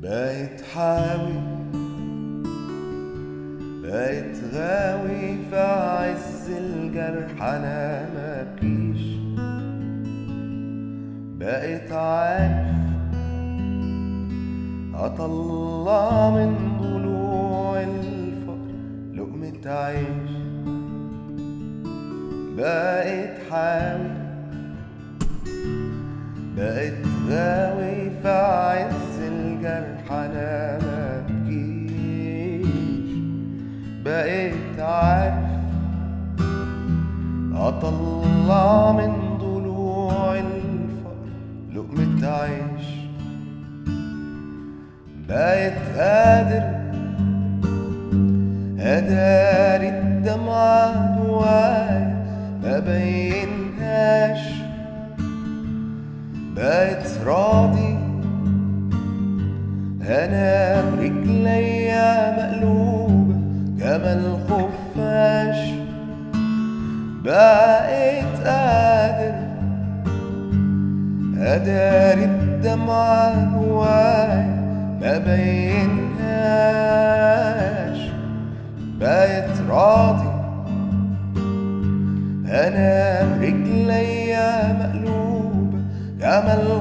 بقيت حاوي بقيت غاوي في عز الجرح انا مبكيش بقيت عارف اطلع من ضلوع الفقر لقمة عيش بقيت حاوي بقيت غاوي في عز الجرح انا مبكيش بقيت عارف اطلع من ضلوع الفقر لقمة عيش بقيت قادر اداري الدمعة جوايا ما بينهاش بقيت راضي انا برجليا مقلوبة جمل خفاش بقيت قادر اداري الدمعة جوايا ما بينهاش بقيت راضي انا برجليا مقلوبة جمل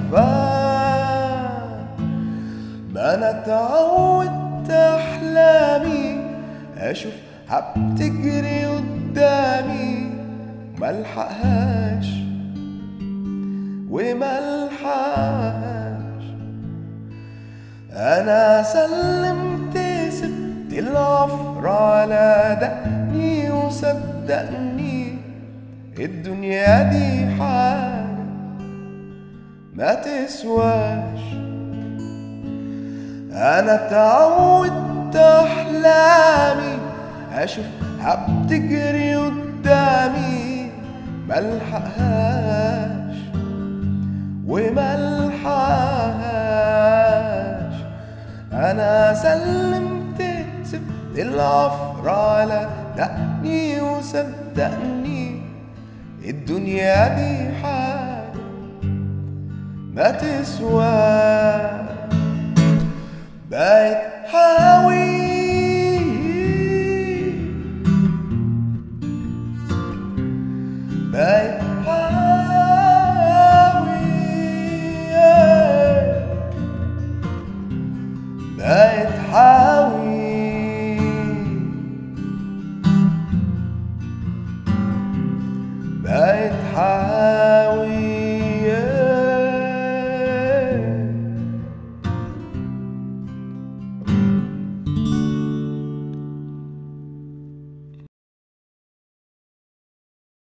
خفاش ما انا اتعودت احلامي اشوف بتجري قدامي ملحقهاش وملحقهاش انا سلمت سبت العفر على دقني وصدقني الدنيا دي حاجة ما تسواش انا اتعودت احلامي اشوف بتجري قدامي ملحقهاش وملحقهاش انا سلمت سبت العفر على دقني وصدقني الدنيا دي حاجة ما تسواش بقيت حاوي